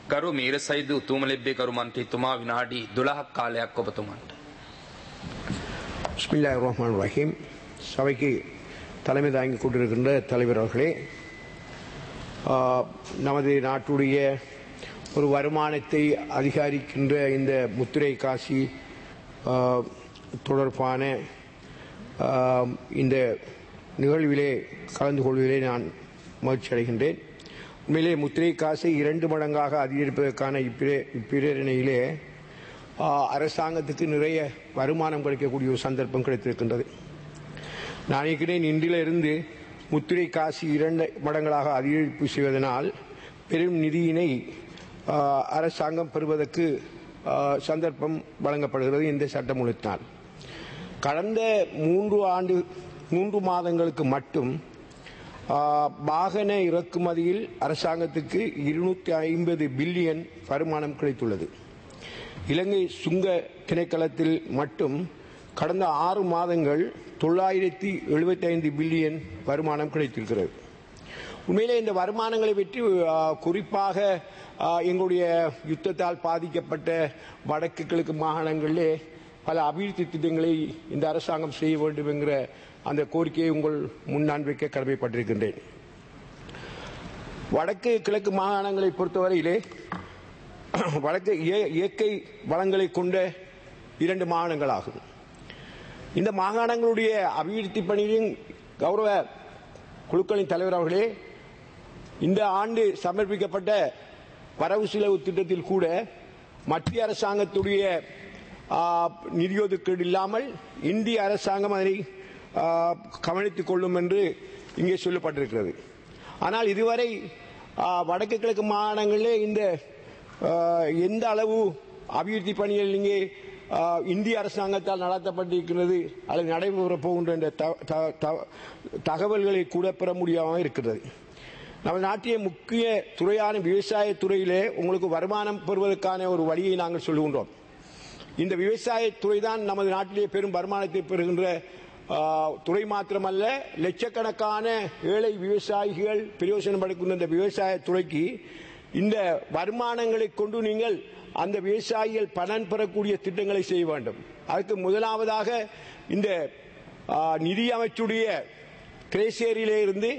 ගරු මීරසයිද උතුමලෙබ්බේ කරු මන්ත්‍රීතුමා විනාඩි 12ක් කාලයක් ඔබතුමන්ට. பிஸ்மில்லா ரஹ்மான் ரஹீம் சபைக்கு தலைமை தாங்கி கொண்டிருக்கின்ற தலைவர் அவர்களே ஆ, நமது நாட்டுடைய ஒரு வருமானத்தை அதிகரிக்கின்ற இந்த முத்திரை காசி ஆ, தொடர்பான ஆ, இந்த நிகழ்விலே கலந்து கொள்வதிலே நான் மகிழ்ச்சி அடைகின்றேன் உண்மையிலே முத்திரை காசை இரண்டு மடங்காக அதிகரிப்பதற்கான இப்பிரே இப்பிரேரணையிலே ஆ, அரசாங்கத்துக்கு நிறைய வருமானம் கிடைக்கக்கூடிய ஒரு சந்தர்ப்பம் கிடைத்திருக்கின்றது நான் நினைக்கிறேன் இன்றிலிருந்து முத்திரை காசு இரண்டு மடங்களாக அதிகரிப்பு செய்வதனால் பெரும் நிதியினை ஆ, அரசாங்கம் பெறுவதற்கு ஆ, சந்தர்ப்பம் வழங்கப்படுகிறது இந்த சட்டமூலத்தினால் கடந்த மூன்று ஆண்டு மூன்று மாதங்களுக்கு மட்டும் ஆ, வாகன இறக்குமதியில் அரசாங்கத்துக்கு இருநூத்தி ஐம்பது பில்லியன் வருமானம் கிடைத்துள்ளது இலங்கை சுங்க திணைக்களத்தில் மட்டும் கடந்த ஆறு மாதங்கள் தொள்ளாயிரத்தி எழுபத்தி ஐந்து பில்லியன் வருமானம் கிடைத்திருக்கிறது உண்மையிலே இந்த வருமானங்களை பற்றி ஆ, குறிப்பாக ஆ, எங்களுடைய யுத்தத்தால் பாதிக்கப்பட்ட வடக்கு கிழக்கு மாகாணங்களிலே பல அபிவிருத்தி திட்டங்களை இந்த அரசாங்கம் செய்ய வேண்டும் என்கிற அந்த கோரிக்கையை உங்கள் முன்னான் வைக்க கடமைப்பட்டிருக்கின்றேன் வடக்கு கிழக்கு மாகாணங்களை பொறுத்தவரையிலே வடக்கு இய- இயற்கை வளங்களை கொண்ட இரண்டு மாகாணங்களாகும் இந்த மாகாணங்களுடைய அபிவிருத்தி பணியின் கௌரவ குழுக்களின் தலைவர் அவர்களே இந்த ஆண்டு சமர்ப்பிக்கப்பட்ட வரவு செலவு திட்டத்தில் கூட மத்திய அரசாங்கத்துடைய ஆ, நிதி ஒதுக்கீடு இல்லாமல் இந்திய அரசாங்கம் அதனை ஆ, கவனித்துக் கொள்ளும் என்று இங்கே சொல்லப்பட்டிருக்கிறது ஆனால் இதுவரை ஆ, வடக்கு கிழக்கு மாகாணங்களிலே இந்த ஆ, எந்த அளவு அபிவிருத்தி பணிகள் இங்கே ஆ, இந்திய அரசாங்கத்தால் நடத்தப்பட்டிருக்கிறது அல்லது நடைபெறப் போகின்ற இந்த த- த- த- தகவல்களை கூட பெற முடியாமல் இருக்கிறது நம்ம நாட்டிய முக்கிய துறையான விவசாய துறையிலே உங்களுக்கு வருமானம் பெறுவதற்கான ஒரு வழியை நாங்கள் சொல்லுகின்றோம் இந்த விவசாய துறை தான் நமது நாட்டிலே பெரும் வருமானத்தை பெறுகின்ற ஆ, துறை மாத்திரமல்ல லட்சக்கணக்கான ஏழை விவசாயிகள் பிரயோஜனப்படுகின்ற இந்த விவசாய துறைக்கு இந்த வருமானங்களை கொண்டு நீங்கள் அந்த விவசாயிகள் பலன் பெறக்கூடிய திட்டங்களை செய்ய வேண்டும் அதுக்கு முதலாவதாக இந்த ஆ, நிதி அமைச்சுடைய திரைசேரியிலே இருந்து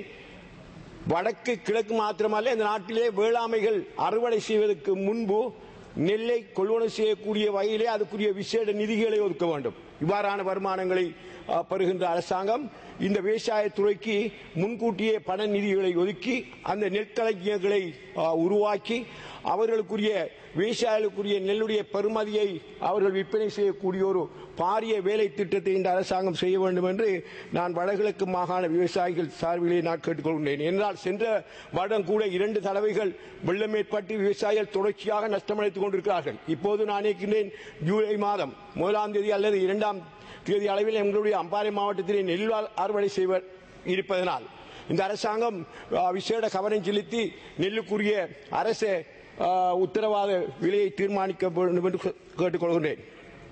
வடக்கு கிழக்கு மாத்திரமல்ல இந்த நாட்டிலே வேளாண்மைகள் அறுவடை செய்வதற்கு முன்பு நெல்லை கொள்வனவு செய்யக்கூடிய வகையிலே அதுக்குரிய விசேட நிதிகளை ஒதுக்க வேண்டும் இவ்வாறான வருமானங்களை ஆ, பெறுகின்ற அரசாங்கம் இந்த விவசாய துறைக்கு முன்கூட்டியே பண நிதிகளை ஒதுக்கி அந்த நெற்களஞ்சியங்களை ஆ, உருவாக்கி அவர்களுக்குரிய விவசாயிகளுக்குரிய நெல்லுடைய பெறுமதியை அவர்கள் விற்பனை செய்யக்கூடிய ஒரு பாரிய வேலை திட்டத்தை இந்த அரசாங்கம் செய்ய வேண்டும் என்று நான் வடகிழக்கு மாகாண விவசாயிகள் சார்பிலே நான் கேட்டுக்கொள்கிறேன் என்றால் சென்ற வருடம் கூட இரண்டு தடவைகள் வெள்ளம் ஏற்பட்டு விவசாயிகள் தொடர்ச்சியாக நஷ்டமடைத்துக் கொண்டிருக்கிறார்கள் இப்போது நான் நினைக்கின்றேன் ஜூலை மாதம் முதலாம் தேதி அல்லது இரண்டாம் தேதி அளவில் எங்களுடைய அம்பாறை மாவட்டத்திலே நெல் அறுவடை செய்வர் இருப்பதனால் இந்த அரசாங்கம் ஆ, விசேட கவனம் செலுத்தி நெல்லுக்குரிய அரசு ஆ, உத்தரவாத விலையை தீர்மானிக்க வேண்டும் என்று கே- கேட்டுக்கொள்கின்றேன்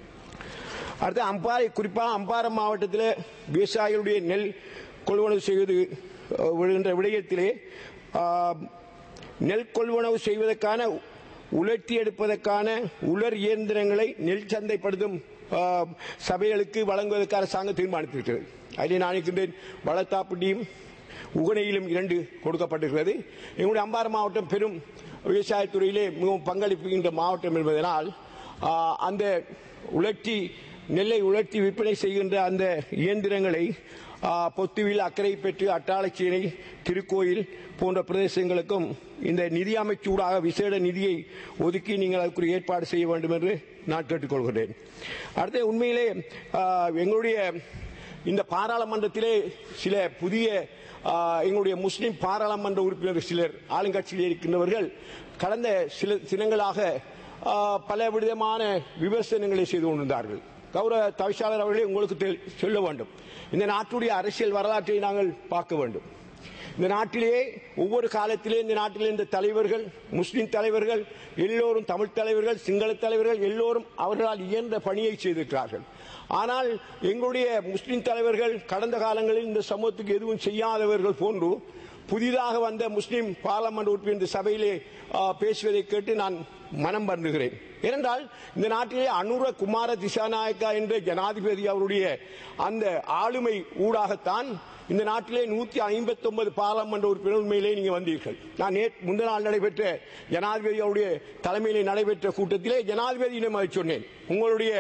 அடுத்து அம்பாறை குறிப்பாக அம்பாறை மாவட்டத்தில் விவசாயிகளுடைய நெல் கொள்வனவு செய்வது அஹ், விடுகின்ற விடயத்திலே ஆஹ், நெல் கொள்வனவு செய்வதற்கான உலர்த்தி எடுப்பதற்கான உலர் இயந்திரங்களை நெல் சந்தைப்படுத்தும் ஆஹ், சபைகளுக்கு வழங்குவதற்கு அரசாங்கம் தீர்மானித்திருக்கிறது அதிலே நான் இருக்கின்றேன் வளத்தாப்பட்டியும் உகனையிலும் இரண்டு கொடுக்கப்பட்டிருக்கிறது எங்களுடைய அம்பாறை மாவட்டம் பெரும் விவசாயத்துறையிலே மிகவும் பங்களிப்புகின்ற மாவட்டம் என்பதனால் ஆ, அந்த உலர்த்தி நெல்லை உலர்த்தி விற்பனை செய்கின்ற அந்த இயந்திரங்களை ஆ, பொத்துவில் அக்கறை பெற்று அட்டாளச்சேனை திருக்கோயில் போன்ற பிரதேசங்களுக்கும் இந்த நிதி அமைச்சூடாக விசேட நிதியை ஒதுக்கி நீங்கள் அதுக்குரிய ஏற்பாடு செய்ய வேண்டும் என்று நான் கேட்டுக்கொள்கிறேன் அடுத்து உண்மையிலே ஆ, எங்களுடைய இந்த பாராளுமன்றத்திலே சில புதிய ஆ, எங்களுடைய முஸ்லிம் பாராளுமன்ற உறுப்பினர் சிலர் ஆளுங்கட்சியில் இருக்கின்றவர்கள் கடந்த சில தினங்களாக ஆ, பல விதமான விமர்சனங்களை செய்து கொண்டிருந்தார்கள் கௌரவ தவிசாளர் அவர்களே உங்களுக்கு தெ- சொல்ல வேண்டும் இந்த நாட்டுடைய அரசியல் வரலாற்றை நாங்கள் பார்க்க வேண்டும் இந்த நாட்டிலே ஒவ்வொரு காலத்திலே இந்த நாட்டிலே இந்த தலைவர்கள் முஸ்லிம் தலைவர்கள் எல்லோரும் தமிழ் தலைவர்கள் சிங்கள தலைவர்கள் எல்லோரும் அவர்களால் இயன்ற பணியை செய்திருக்கிறார்கள் ஆனால் எங்களுடைய முஸ்லிம் தலைவர்கள் கடந்த காலங்களில் இந்த சமூகத்துக்கு எதுவும் செய்யாதவர்கள் போன்று புதிதாக வந்த முஸ்லிம் பார்லமெண்ட் உறுப்பினர் இந்த சபையிலே ஆ, பேசுவதை கேட்டு நான் மனம் வருந்துகிறேன் ஏனென்றால் இந்த நாட்டிலே அனுர குமார திசாநாயக்கா என்ற ஜனாதிபதி அவருடைய அந்த ஆளுமை ஊடாகத்தான் இந்த நாட்டிலே நூத்தி ஐம்பத்தி ஒன்பது பாராளுமன்ற உறுப்பினர் உண்மையிலே நீங்க வந்தீர்கள் நான் நேற்று முந்த நாள் நடைபெற்ற ஜனாதிபதி அவருடைய தலைமையிலே நடைபெற்ற கூட்டத்திலே ஜனாதிபதியிடம் அதை சொன்னேன் உங்களுடைய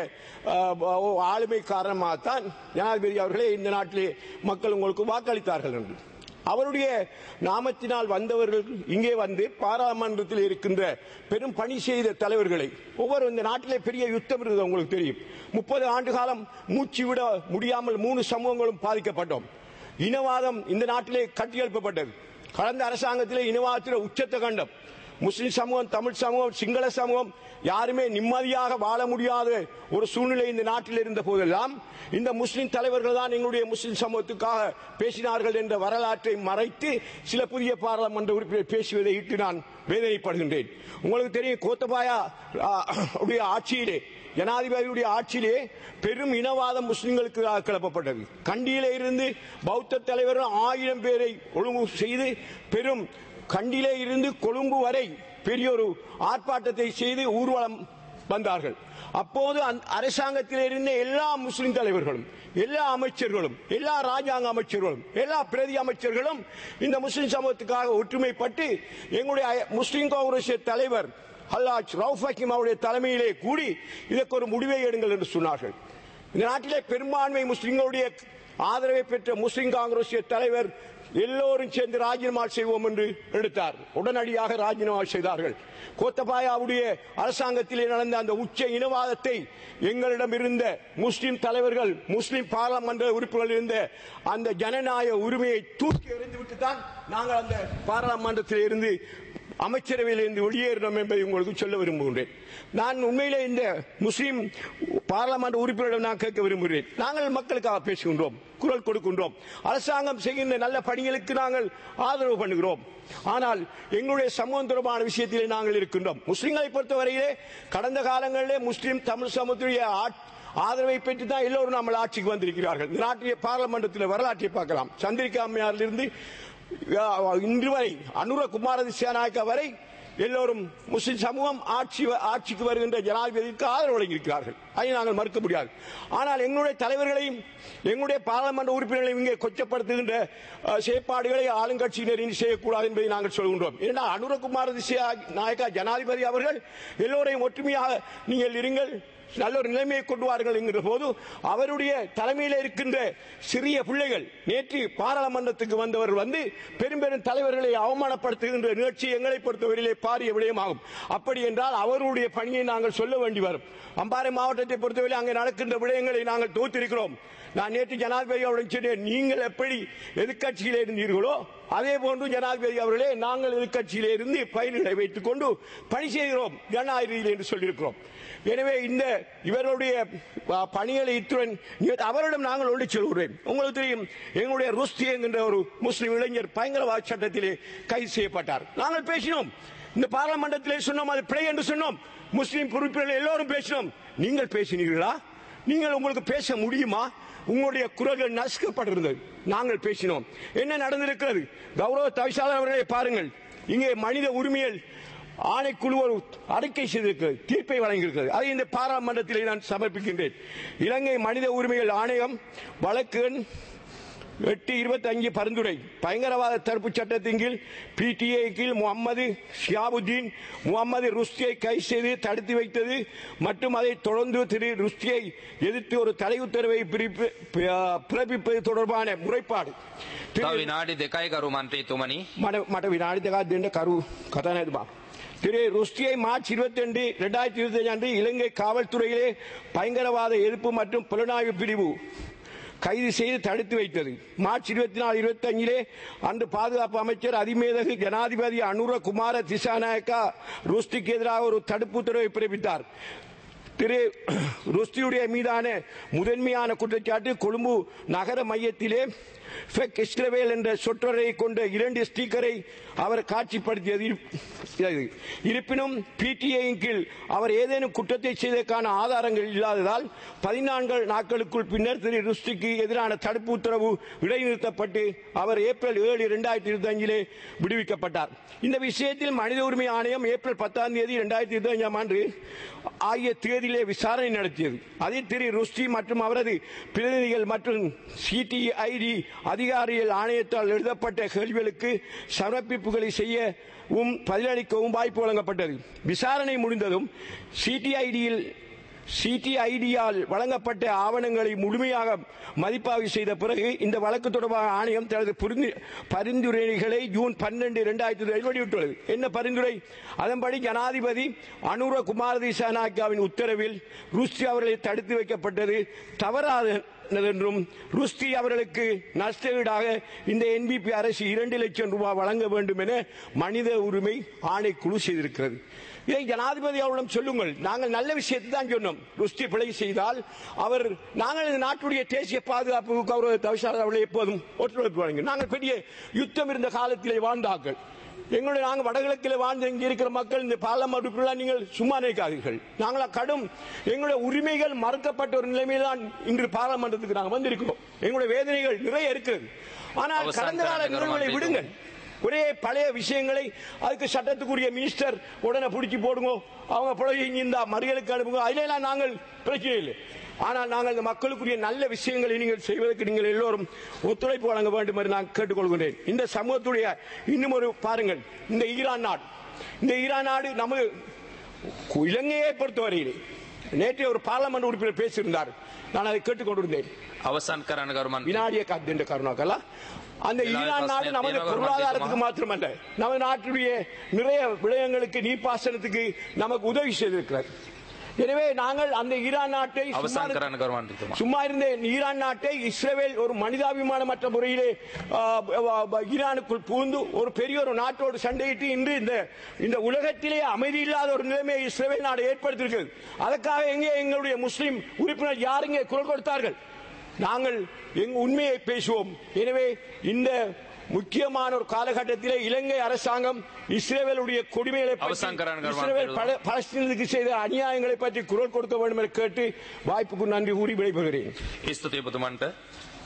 அஹ், ஆளுமை காரணமாகத்தான் ஜனாதிபதி அவர்களே இந்த நாட்டிலே மக்கள் உங்களுக்கு வாக்களித்தார்கள் என்று அவருடைய நாமத்தினால் வந்தவர்கள் இங்கே வந்து பாராளுமன்றத்தில் இருக்கின்ற பெரும் பணி செய்த தலைவர்களை ஒவ்வொரு இந்த நாட்டிலே பெரிய யுத்தம் இருந்தது உங்களுக்கு தெரியும் முப்பது ஆண்டு காலம் மூச்சு விட முடியாமல் மூணு சமூகங்களும் பாதிக்கப்பட்டோம் இனவாதம் இந்த நாட்டிலே கட்டியெழுப்பப்பட்டது கடந்த அரசாங்கத்திலே இனவாதத்தில் உச்சத்தை கண்டம் முஸ்லிம் சமூகம் தமிழ் சமூகம் சிங்கள சமூகம் யாருமே நிம்மதியாக வாழ முடியாத ஒரு சூழ்நிலை இந்த நாட்டில் இருந்த போதெல்லாம் இந்த முஸ்லிம் தலைவர்கள் தான் எங்களுடைய முஸ்லிம் சமூகத்துக்காக பேசினார்கள் என்ற வரலாற்றை மறைத்து சில புதிய பாராளுமன்ற உறுப்பினர் பேசுவதை இட்டு நான் வேதனைப்படுகின்றேன் உங்களுக்கு தெரியும் கோத்தபாயா ஆ, உடைய ஆட்சியிலே ஜனாதிபதியுடைய ஆட்சியிலே பெரும் இனவாதம் முஸ்லிம்களுக்கு எதிராக கிளப்பப்பட்டது கண்டியிலே இருந்து பௌத்த தலைவர்கள் ஆயிரம் பேரை ஒழுங்கு செய்து பெரும் கண்டிலே இருந்து கொழும்பு வரை பெரிய ஒரு ஆர்ப்பாட்டத்தை செய்து ஊர்வலம் வந்தார்கள் அப்போது அந்த அரசாங்கத்தில் இருந்த எல்லா முஸ்லிம் தலைவர்களும் எல்லா அமைச்சர்களும் எல்லா ராஜாங்க அமைச்சர்களும் எல்லா பிரதி அமைச்சர்களும் இந்த முஸ்லிம் சமூகத்துக்காக ஒற்றுமைப்பட்டு எங்களுடைய அய- முஸ்லிம் காங்கிரஸ் தலைவர் ஹல்லாஜ் ரவுஃப் ஹக்கீம் அவருடைய தலைமையிலே கூடி இதற்கு ஒரு முடிவை எடுங்கள் என்று சொன்னார்கள் இந்த நாட்டிலே பெரும்பான்மை முஸ்லிம்களுடைய ஆதரவை பெற்ற முஸ்லிம் காங்கிரஸ் தலைவர் எல்லோரும் சேர்ந்து ராஜினாமா செய்வோம் என்று எடுத்தார் உடனடியாக ராஜினாமா செய்தார்கள் கோத்தபாயாவுடைய அரசாங்கத்திலே நடந்த அந்த உச்ச இனவாதத்தை எங்களிடம் இருந்த முஸ்லிம் தலைவர்கள் முஸ்லிம் பாராளுமன்ற உறுப்பினர்கள் இருந்த அந்த ஜனநாயக உரிமையை தூக்கி எறிந்துவிட்டு தான் நாங்கள் அந்த பாராளுமன்றத்தில் இருந்து அமைச்சரவையில் இருந்து வெளியேறினோம் என்பதை உங்களுக்கு சொல்ல விரும்புகின்றேன் நான் உண்மையிலே இந்த முஸ்லிம் பாராளுமன்ற உறுப்பினரிடம் நான் கேட்க விரும்புகிறேன் நாங்கள் மக்களுக்காக பேசுகின்றோம் குரல் கொடுக்கின்றோம் அரசாங்கம் செய்கின்ற நல்ல பணிகளுக்கு நாங்கள் ஆதரவு பண்ணுகிறோம் ஆனால் எங்களுடைய சமூகம் தொடர்பான விஷயத்திலே நாங்கள் இருக்கின்றோம் முஸ்லிம்களை பொறுத்தவரையிலே கடந்த காலங்களிலே முஸ்லிம் தமிழ் சமூகத்துடைய ஆட்- ஆதரவை பெற்று தான் எல்லோரும் நம்ம ஆட்சிக்கு வந்திருக்கிறார்கள் இந்த நாட்டிய பாராளுமன்றத்தில் வரலாற்றை பார்க்கலாம் சந்திரிகா அம்மையாரிலிருந்து அஹ், இன்று வரை அனுர குமார திசாநாயக்கா வரை எல்லோரும் முஸ்லிம் சமூகம் ஆட்சி ஆட்சிக்கு வருகின்ற ஜனாதிபதிக்கு ஆதரவு வழங்கியிருக்கிறார்கள் அதை நாங்கள் மறுக்க முடியாது ஆனால் எங்களுடைய தலைவர்களையும் எங்களுடைய பாராளுமன்ற உறுப்பினர்களையும் இங்கே கொச்சப்படுத்துகின்ற அஹ், செயற்பாடுகளை ஆளுங்கட்சியினர் இனி செய்யக்கூடாது என்பதை நாங்கள் சொல்கின்றோம் ஏன்னா அனுரகுமார திசையா நாயக்கா ஜனாதிபதி அவர்கள் எல்லோரையும் ஒற்றுமையாக நீங்கள் இருங்கள் நல்ல ஒரு நிலைமையை கொண்டு வாருங்கள் என்கிற போது அவருடைய தலைமையில் இருக்கின்ற சிறிய பிள்ளைகள் நேற்று பாராளுமன்றத்துக்கு வந்தவர்கள் வந்து பெரும் பெரும் தலைவர்களை அவமானப்படுத்துகின்ற நிகழ்ச்சி எங்களை பொறுத்தவரையிலே பாரிய விடயமாகும் அப்படி என்றால் அவருடைய பணியை நாங்கள் சொல்ல வேண்டி வரும் அம்பாறை மாவட்டத்தை பொறுத்தவரை அங்கே நடக்கின்ற விடயங்களை நாங்கள் தோத்திருக்கிறோம் நான் நேற்று ஜனாதிபதி அவருடன் சொன்னேன் நீங்கள் எப்படி எதிர்க்கட்சியிலே இருந்தீர்களோ அதே போன்று ஜனாதிபதி அவர்களே நாங்கள் எதிர்க்கட்சியிலே இருந்து பயிர்களை வைத்துக் கொண்டு பணி செய்கிறோம் ஜனநாயகத்தில் என்று சொல்லியிருக்கிறோம் எனவே இந்த இவருடைய அ, பணிகளை இத்துடன் நிறுத்த- அவரிடம் நாங்கள் ஒன்று சொல்கிறேன் உங்களுக்கு தெரியும் எங்களுடைய ருஸ்தி என்கின்ற ஒரு முஸ்லிம் இளைஞர் பயங்கரவாத சட்டத்திலே கைது செய்யப்பட்டார் நாங்கள் பேசினோம் இந்த பாராளுமன்றத்திலே சொன்னோம் அது பிழை என்று சொன்னோம் முஸ்லிம் உறுப்பினர்கள் எல்லோரும் பேசினோம் நீங்கள் பேசினீர்களா நீங்கள் உங்களுக்கு பேச முடியுமா உங்களுடைய குரல்கள் நசுக்கப்பட்டிருந்தது நாங்கள் பேசினோம் என்ன நடந்திருக்கிறது கௌரவ தவிசாளர் அவர்களை பாருங்கள் இங்கே மனித உரிமைகள் ஆணைக்குழு ஒரு அறிக்கை செய்திருக்கிறது தீர்ப்பை வழங்கியிருக்கிறது அதை இந்த பாராளுமன்றத்திலே நான் சமர்ப்பிக்கின்றேன் இலங்கை மனித உரிமைகள் ஆணையம் வழக்கு எண் எட்டு இருபத்தி அஞ்சு பரிந்துரை பயங்கரவாத தடுப்பு சட்டத்தின் கீழ் பிடிஏ கீழ் முகமது ஷியாபுத்தீன் முகமது ருஸ்தியை கைது செய்து தடுத்து வைத்தது மற்றும் அதை தொடர்ந்து திரு ருஸ்தியை எதிர்த்து ஒரு தடை உத்தரவை பிரிப்பு- பி- பிறப்பிப்பது தொடர்பான முறைப்பாடு තව திரு විනාඩි දෙකයි ගරු මන්ත්‍රීතුමනි මට මට විනාඩි දෙකක් දෙන්න කරු කතා නැතුமா திரு ருஷ்டியை மார்ச் இருபத்தி ரெண்டு இரண்டாயிரத்தி இருபத்தி அன்று இலங்கை காவல்துறையிலே பயங்கரவாத எதிர்ப்பு மற்றும் புலனாய்வு பிரிவு கைது செய்து தடுத்து வைத்தது மார்ச் இருபத்தி நாலு இருபத்தி அஞ்சிலே அன்று பாதுகாப்பு அமைச்சர் அதிமேதகு ஜனாதிபதி அனுர குமார திசாநாயக்கா ருஷ்டிக்கு எதிராக ஒரு தடுப்பு உத்தரவை பிறப்பித்தார் திரு ருஸ்தியுடைய மீதான முதன்மையான குற்றச்சாட்டு கொழும்பு நகர மையத்திலே ஃபெக் இஸ்ரவேல் என்ற சொற்றொடரை கொண்ட இரண்டு ஸ்டிக்கரை அவர் காட்சிப்படுத்தியது இது. இருப்பினும் பிடிஐயின் கீழ் அவர் ஏதேனும் குற்றத்தை செய்ததற்கான ஆதாரங்கள் இல்லாததால் பதினான்கு நாட்களுக்குள் பின்னர் திரு ருஸ்டிக்கு எதிரான தடுப்பு உத்தரவு இடைநிறுத்தப்பட்டு அவர் ஏப்ரல் ஏழு இரண்டாயிரத்தி இருபத்தி அஞ்சிலே விடுவிக்கப்பட்டார் இந்த விஷயத்தில் மனித உரிமை ஆணையம் ஏப்ரல் பத்தாம் தேதி இரண்டாயிரத்தி இருபத்தி அஞ்சாம் ஆண்டு ஆகிய தேதியிலே விசாரணை நடத்தியது அதில் திரு ருஸ்டி மற்றும் அவரது பிரதிநிதிகள் மற்றும் சிடிஐடி அதிகாரிகள் ஆணையத்தால் எழுதப்பட்ட கேள்விகளுக்கு சமர்ப்பிப்புகளை செய்யவும் பதிலளிக்கவும் வாய்ப்பு வழங்கப்பட்டது விசாரணை முடிந்ததும் சிடிஐடியில் சிடிஐடியால் வழங்கப்பட்ட ஆவணங்களை முழுமையாக மதிப்பாய்வு செய்த பிறகு இந்த வழக்கு தொடர்பாக ஆணையம் தனது புரிந்து- பரிந்துரைகளை ஜூன் பன்னெண்டு இரண்டாயிரத்தி வெளியிட்டுள்ளது என்ன பரிந்துரை அதன்படி ஜனாதிபதி அனுர குமார திசாநாயக்காவின் உத்தரவில் ருஷ்டி அவர்களை தடுத்து வைக்கப்பட்டது தவறானது என்றும் ருஷ்டி அவர்களுக்கு நஷ்டஈடாக இந்த என்பிபி அரசு இரண்டு லட்சம் ரூபாய் வழங்க வேண்டும் என மனித உரிமை ஆணைக்குழு செய்திருக்கிறது இதை ஜனாதிபதி அவரிடம் சொல்லுங்கள் நாங்கள் நல்ல விஷயத்தை தான் சொன்னோம் ருஷ்டி பிழை செய்தால் அவர் நாங்கள் இந்த நாட்டுடைய தேசிய பாதுகாப்பு கௌரவ தவிசாளர் அவர்களை எப்போதும் ஒத்துழைப்பு வழங்க நாங்கள் பெரிய யுத்தம் இருந்த காலத்திலே வாழ்ந்தார்கள் எங்களுடைய நாங்கள் வடகிழக்கில் வாழ்ந்து இங்கே இருக்கிற மக்கள் இந்த பார்லமெண்ட் நீங்கள் சும்மா நினைக்காதீர்கள் நாங்கள் கடும் எங்களுடைய உரிமைகள் மறுக்கப்பட்ட ஒரு நிலைமையில் தான் இன்று பார்லமெண்டத்துக்கு நாங்கள் வந்திருக்கிறோம் எங்களுடைய வேதனைகள் நிறைய இருக்கிறது ஆனால் அவசான் கடந்த கால கரண்ட் நிகழ்வுகளை கவர்மெண்ட் விடுங்கள் ஒரே பழைய விஷயங்களை அதுக்கு சட்டத்துக்குரிய மினிஸ்டர் உடனே பிடிச்சி போடுங்க அவங்க பிழை இந்த மறியலுக்கு அனுப்புங்க அதிலெல்லாம் நாங்கள் பிரச்சனை இல்லை ஆனால் நாங்கள் இந்த மக்களுக்குரிய நல்ல விஷயங்களை நீங்கள் செய்வதற்கு நீங்கள் எல்லோரும் ஒத்துழைப்பு வழங்க வேண்டும் என்று நான் கேட்டுக்கொள்கிறேன் இந்த சமூகத்துடைய இன்னும் ஒரு பாருங்கள் இந்த ஈரான் நாடு இந்த ஈரான் நாடு நமது இலங்கையை பொறுத்தவரையில் நேற்று ஒரு பார்லமெண்ட் உறுப்பினர் பேசியிருந்தார் நான் அதை கேட்டுக்கொண்டிருந்தேன் අවසන් කරන්න කරුමන් வினாடிய காத்து கருணாக்கலா அந்த எல்லா ஈரான் நாடு பிரச்சனையும் நமது தீர்வு பொருளாதாரத்துக்கு காண்பிக்குமா? மாத்திரமல்ல நமது நாட்டுடைய நிறைய விடயங்களுக்கு நீர்ப்பாசனத்துக்கு நமக்கு உதவி செய்திருக்கிறது எனவே நாங்கள் அந்த ஈரான் நாட்டை சும்மா අවසන් இருக்க- කරන්න කරුමන්තුමා சும்மா இருந்த ஈரான் நாட்டை இஸ்ரேல் ஒரு மனிதாபிமானமற்ற முறையிலே ஆ, ஆ, ஆ, ஈரானுக்குள் புகுந்து ஒரு பெரிய ஒரு நாட்டோடு சண்டையிட்டு இன்று இந்த இந்த உலகத்திலே அமைதி இல்லாத ஒரு நிலைமையை இஸ்ரேல் நாடு ஏற்படுத்தியிருக்கிறது அதற்காக எங்கே எங்களுடைய முஸ்லிம் உறுப்பினர் யார் இங்கே குரல் கொடுத்தார்கள் நாங்கள் எங்க உண்மையை பேசுவோம் எனவே இந்த முக்கியமான ஒரு காலகட்டத்திலே இலங்கை அரசாங்கம் இஸ்ரேலுடைய கொடுமைகளை பற்றி, அவசான் கரான் கர்மான் இஸ்ரேல் பெறுவோம். பல- பலஸ்தீனத்துக்கு செய்த அநியாயங்களை பற்றி குரல் கொடுக்க வேண்டும் என கேட்டு வாய்ப்புக்கு நன்றி கூறி விடைபெறுகிறேன் ස්තුතියි පුතුමන්ට